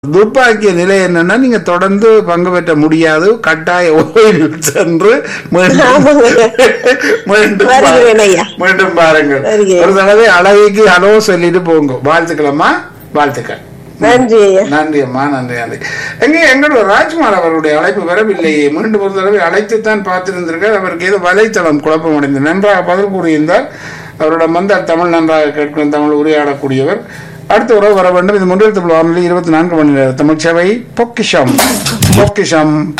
துர்பாக்கிய நிலை என்னன்னா நீங்க தொடர்ந்து பங்கு பெற்ற முடியாது கட்டாய ஓய்வில் சென்று மீண்டும் ஆமாங்க. மீண்டும் வருகிறேன் ஐயா. பா- மீண்டும் பாருங்கள் வருகிறேன். ஒரு தடவை அழகிக்கு ஹலோ சொல்லிட்டு போங்க வாழ்த்துக்களம்மா வாழ்த்துக்கள் நன்றி ஐயா நன்றி அம்மா நன்றி நன்றி எங்க எங்களோட ராஜ்குமார் அவருடைய அழைப்பு வரவில்லையே மீண்டும் ஒரு தடவை அழைத்துத்தான் பார்த்திருந்திருக்கார் அவருக்கு ஏதோ வலைத்தளம் குழப்பம் அடைந்து நன்றாக பதில் கூறியிருந்தார் அவரோட மந்த தமிழ் நன்றாக கேட்கும் தமிழ் உரையாடக்கூடியவர் அடுத்த உறவு வர வேண்டும் இது முன்னில் தமிழ் வானொலி இருபத்தி நான்கு மணி நேரம் தமிழ் சேவை பொக்கிஷம் பொக்கிஷம்